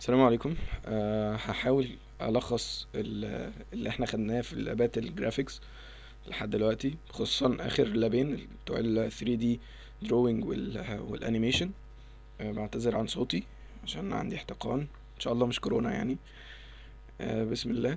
السلام عليكم أه هحاول الخص ال- اللي احنا خدناه في اللابات الجرافيكس لحد دلوقتي خصوصا اخر لابين بتوع ال 3D drawing وال والانيميشن أه بعتذر عن صوتي عشان عندي احتقان ان شاء الله مش كورونا يعني أه بسم الله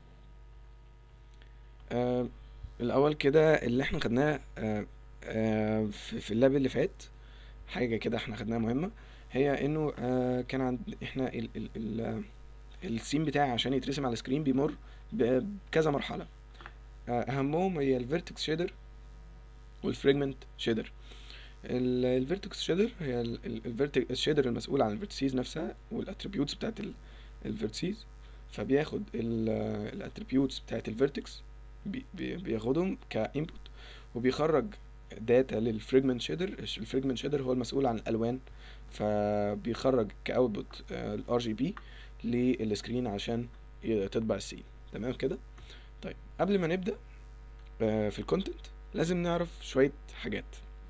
أه الاول كده اللي احنا خدناه أه أه في في اللاب اللي فات حاجه كده احنا خدناها مهمه هي انه آه كان عند احنا ال ال ال السين بتاعي عشان يترسم على السكرين بيمر ب- بكذا مرحله آه اهمهم هي الفيرتكس شيدر والفريجمنت شيدر الفيرتكس شيدر هي الفيرتكس الشيدر المسؤول عن الفيرتسيز نفسها والاتريبيوتس بتاعت الفيرتسيز فبياخد الاتريبيوتس بتاعت الفيرتكس بياخدهم كانبوت وبيخرج داتا للفريجمنت شيدر الفريجمنت شيدر هو المسؤول عن الالوان فبيخرج كاوتبوت الار جي بي للسكرين عشان ي- تطبع السين تمام كده طيب قبل ما نبدا آه، في الكونتنت لازم نعرف شويه حاجات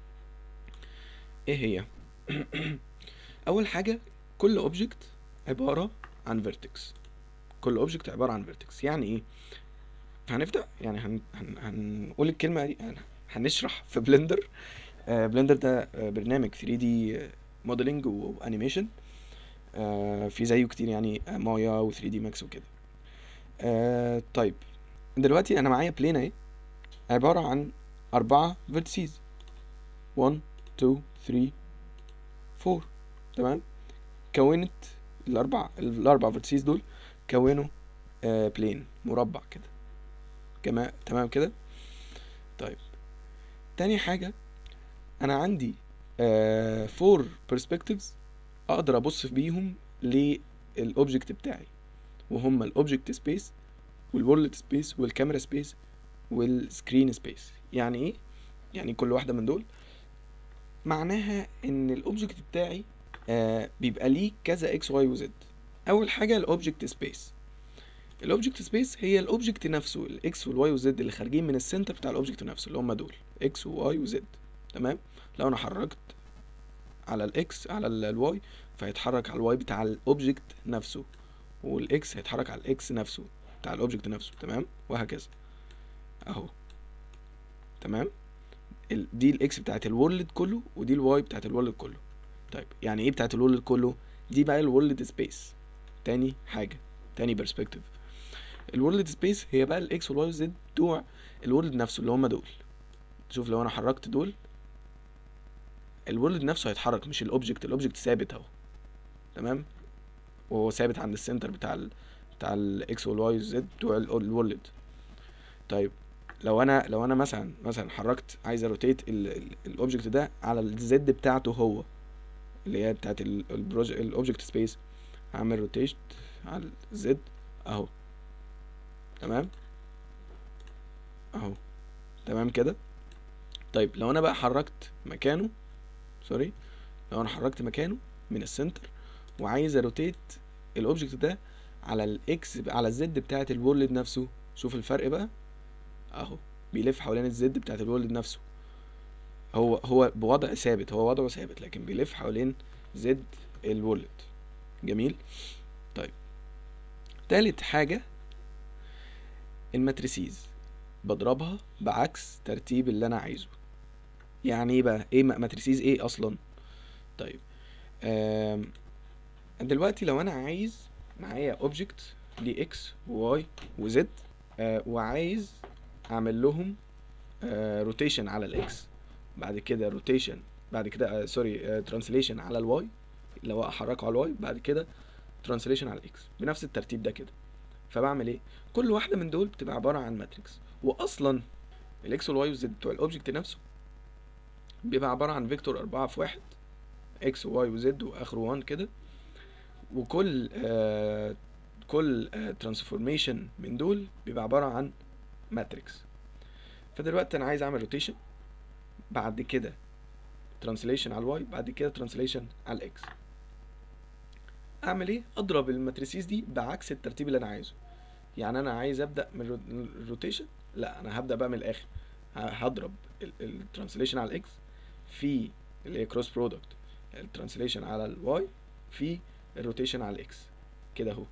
ايه هي اول حاجه كل اوبجكت عباره عن فيرتكس كل اوبجكت عباره عن فيرتكس يعني ايه هنبدا يعني هن... هن... هنقول الكلمه دي هن... هنشرح في بلندر آه، بلندر ده آه، برنامج 3 دي موديلنج وانيميشن آه، في زيه كتير يعني آه، مايا و3 دي ماكس وكده آه، طيب دلوقتي انا معايا بلين اهي عبارة عن أربعة فيرتسيز 1 2 3 4 تمام كونت الأربع الأربع فيرتسيز دول كونوا آه بلين مربع كده كما تمام كده طيب تاني حاجة أنا عندي آه فور perspectives أقدر أبص بيهم للأوبجكت بتاعي وهما الأوبجكت سبيس والورلد سبيس والكاميرا سبيس والسكرين سبيس يعني ايه يعني كل واحده من دول معناها ان الاوبجكت بتاعي آه بيبقى ليه كذا اكس واي وزد اول حاجه الاوبجكت سبيس الاوبجكت سبيس هي الاوبجكت نفسه الاكس والواي والزد اللي خارجين من السنتر بتاع الاوبجكت نفسه اللي هم دول اكس وواي وزد تمام لو انا حركت على الاكس على الواي فهيتحرك على الواي بتاع الاوبجكت نفسه والاكس هيتحرك على الاكس نفسه بتاع الاوبجكت نفسه تمام وهكذا اهو تمام ال- دي الاكس بتاعت الورلد كله ودي الواي بتاعت الورلد كله طيب يعني ايه بتاعت الورلد كله دي بقى الورلد سبيس تاني حاجه تاني برسبكتيف الورلد سبيس هي بقى الاكس والواي والزد بتوع الورلد نفسه اللي هم دول شوف لو انا حركت دول الورلد نفسه هيتحرك مش الاوبجكت الاوبجكت ثابت اهو تمام وهو ثابت عند السنتر بتاع ال بتاع الاكس والواي والزد بتوع ال- الورلد طيب لو انا لو انا مثلا مثلا حركت عايز اروتيت الاوبجكت ده على الزد بتاعته هو اللي هي بتاعت الاوبجكت سبيس هعمل روتيت على الزد اهو تمام اهو تمام كده طيب لو انا بقى حركت مكانه سوري لو انا حركت مكانه من السنتر وعايز اروتيت الاوبجكت ده على الاكس على الزد بتاعت الورلد نفسه شوف الفرق بقى اهو بيلف حوالين الزد بتاعت الورلد نفسه هو هو بوضع ثابت هو وضعه ثابت لكن بيلف حوالين زد الورلد جميل طيب تالت حاجة الماتريسيز بضربها بعكس ترتيب اللي انا عايزه يعني ايه بقى ايه م- ماتريسيز ايه اصلا طيب آم، دلوقتي لو انا عايز معايا اوبجكت ليه اكس وواي وزد آه وعايز اعمل لهم روتيشن على الاكس بعد كده روتيشن بعد كده آه سوري ترانسليشن على الواي لو احركه على الواي بعد كده ترانسليشن على الاكس بنفس الترتيب ده كده فبعمل ايه كل واحده من دول بتبقى عباره عن ماتريكس واصلا الاكس والواي والزد بتوع الاوبجكت نفسه بيبقى عباره عن فيكتور أربعة في واحد اكس وواي وزد واخره 1 كده وكل آه كل ترانسفورميشن من دول بيبقى عباره عن ماتريكس فدلوقتي انا عايز اعمل روتيشن بعد كده ترانسليشن على الواي بعد كده ترانسليشن على الاكس اعمل ايه اضرب الماتريسيز دي بعكس الترتيب اللي انا عايزه يعني انا عايز ابدا من الروتيشن لا انا هبدا بقى من الاخر ه- هضرب الترانسليشن على الاكس في اللي هي كروس برودكت الترانسليشن على الواي في الروتيشن على الاكس كده اهو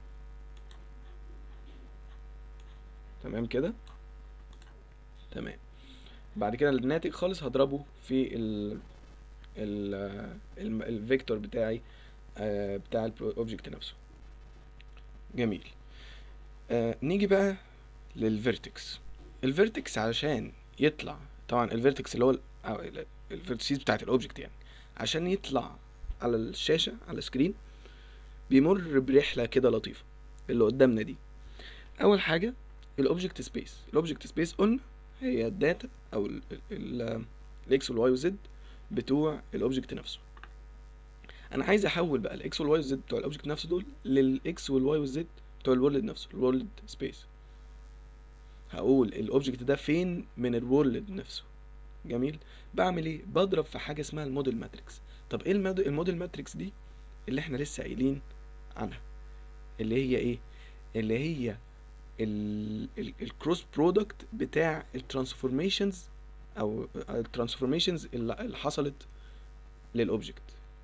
تمام كده تمام بعد كده الناتج خالص هضربه في ال ال ال الفيكتور بتاعي آه، بتاع الاوبجكت نفسه جميل آه نيجي بقى للفيرتكس الفيرتكس علشان يطلع طبعا الفيرتكس اللي هو الفيرتسيز بتاعت الاوبجكت يعني عشان يطلع على الشاشة على السكرين بيمر برحلة كده لطيفة اللي قدامنا دي أول حاجة الأوبجكت سبيس الأوبجكت سبيس قلنا هي الداتا أو الإكس والواي والزد بتوع الأوبجكت نفسه أنا عايز أحول بقى الإكس والواي والزد بتوع الأوبجكت نفسه دول للإكس والواي والزد بتوع الورلد نفسه الورلد سبيس هقول الأوبجكت ده فين من الورلد نفسه جميل بعمل ايه بضرب في حاجه اسمها الموديل ماتريكس طب ايه المود- الموديل ماتريكس دي اللي احنا لسه قايلين عنها اللي هي ايه اللي هي الكروس برودكت بتاع الترانسفورميشنز او الترانسفورميشنز اللي اللي حصلت للاوبجكت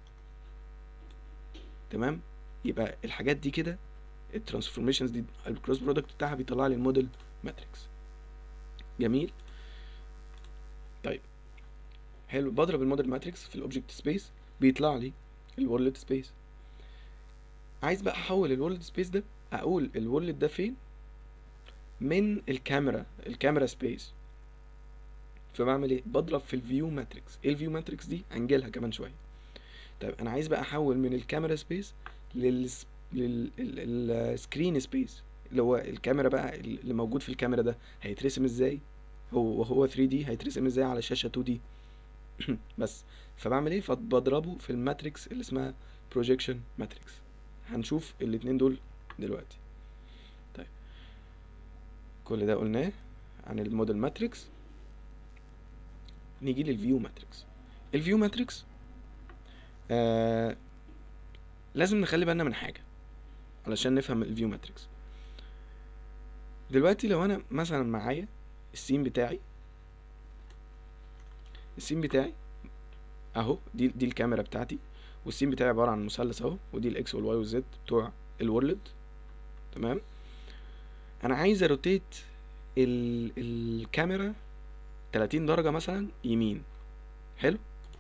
تمام يبقى الحاجات دي كده الترانسفورميشنز دي الكروس برودكت بتاعها بيطلع لي الموديل ماتريكس جميل طيب حلو بضرب الموديل ماتريكس في الاوبجكت سبيس بيطلع لي الورلد سبيس عايز بقى احول الورلد سبيس ده اقول الورلد ده فين من الكاميرا الكاميرا سبيس فبعمل ايه بضرب في الفيو ماتريكس ايه الفيو ماتريكس دي هنجيلها كمان شويه طيب انا عايز بقى احول من الكاميرا سبيس لل للسكرين سبيس اللي هو الكاميرا بقى اللي موجود في الكاميرا ده هيترسم ازاي هو وهو 3 دي هيترسم ازاي على شاشه 2 دي بس فبعمل ايه فبضربه في الماتريكس اللي اسمها بروجيكشن ماتريكس هنشوف الاتنين دول دلوقتي طيب كل ده قلناه عن الموديل ماتريكس نيجي للفيو ماتريكس الفيو ماتريكس آه لازم نخلي بالنا من حاجه علشان نفهم الفيو ماتريكس دلوقتي لو انا مثلا معايا السين بتاعي السين بتاعي اهو دي دي الكاميرا بتاعتي والسين بتاعي عباره عن مثلث اهو ودي الاكس والواي والزد بتوع الورلد تمام انا عايز اروتيت ال... الكاميرا 30 درجه مثلا يمين حلو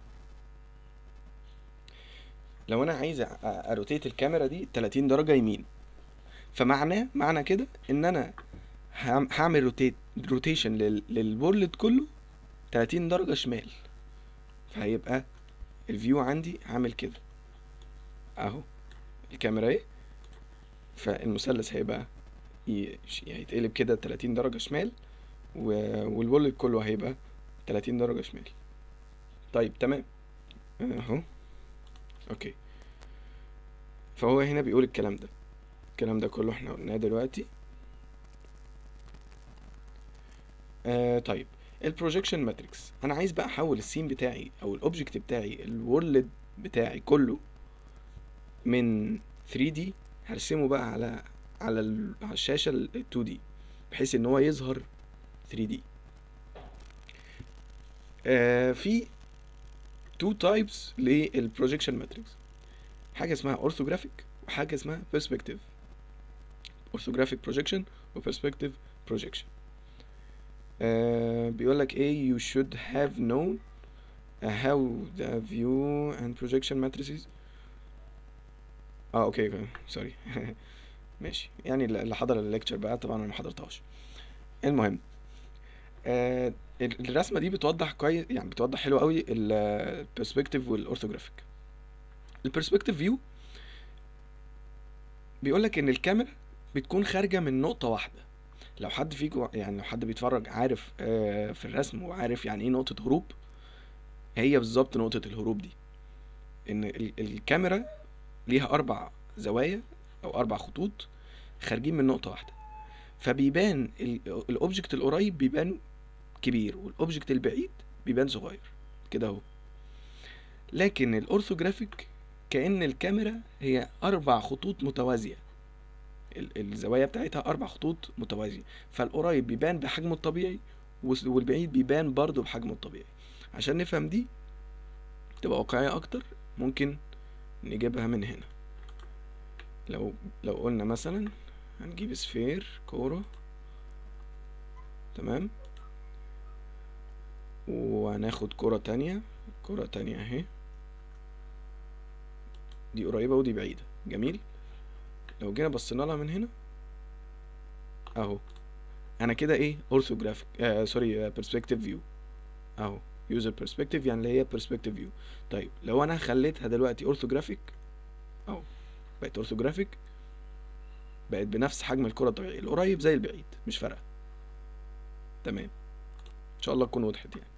لو انا عايز أ- اروتيت الكاميرا دي 30 درجه يمين فمعناه معنى كده ان انا هعم- هعمل روتيت روتيشن لل... للورلد كله 30 درجه شمال فهيبقى الفيو عندي عامل كده اهو الكاميرا اهي فالمثلث هيبقى ي- ش- هيتقلب كده 30 درجة شمال و... والولد كله هيبقى 30 درجة شمال طيب تمام اهو اوكي فهو هنا بيقول الكلام ده الكلام ده كله احنا قلناه دلوقتي آه طيب البروجيكشن ماتريكس انا عايز بقى احول السين بتاعي او الاوبجكت بتاعي الورلد بتاعي كله من 3D هرسمه بقى على على ال- على الشاشة ال 2D بحيث ان هو يظهر 3D آه في تو تايبس للبروجيكشن ماتريكس حاجة اسمها اورثوجرافيك وحاجة اسمها perspective اورثوجرافيك بروجيكشن وبرسبكتيف بروجيكشن بيقول لك ايه you should have known uh, how the view and projection matrices اه اوكي اوكي سوري ماشي يعني اللي حضر الليكتشر بقى طبعا انا ما حضرتهاش المهم آه ال- الرسمه دي بتوضح كويس يعني بتوضح حلو قوي البرسبكتيف والاورثوجرافيك البرسبكتيف فيو بيقول لك ان الكاميرا بتكون خارجه من نقطه واحده لو حد فيكم يعني لو حد بيتفرج عارف آه في الرسم وعارف يعني ايه نقطه هروب هي بالظبط نقطه الهروب دي ان ال- الكاميرا ليها اربع زوايا او اربع خطوط خارجين من نقطه واحده فبيبان ال- الاوبجكت القريب بيبان كبير والاوبجكت البعيد بيبان صغير كده اهو لكن الاورثوجرافيك كأن الكاميرا هي اربع خطوط متوازيه ال- الزوايا بتاعتها اربع خطوط متوازيه فالقريب بيبان بحجمه الطبيعي والس- والبعيد بيبان برضه بحجمه الطبيعي عشان نفهم دي تبقى واقعيه اكتر ممكن نجيبها من هنا لو لو قلنا مثلا هنجيب سفير كورة تمام وهناخد كرة تانية كرة تانية اهي دي قريبة ودي بعيدة جميل لو جينا بصينا لها من هنا اهو انا كده ايه اورثوجرافيك آه سوري برسبكتيف فيو اهو يوزر برسبكتيف يعني اللي هي برسبكتيف فيو طيب لو انا خليتها دلوقتي اورثوجرافيك اهو بقت اورثوجرافيك بقت بنفس حجم الكرة الطبيعية القريب زي البعيد مش فارقة تمام ان شاء الله تكون وضحت يعني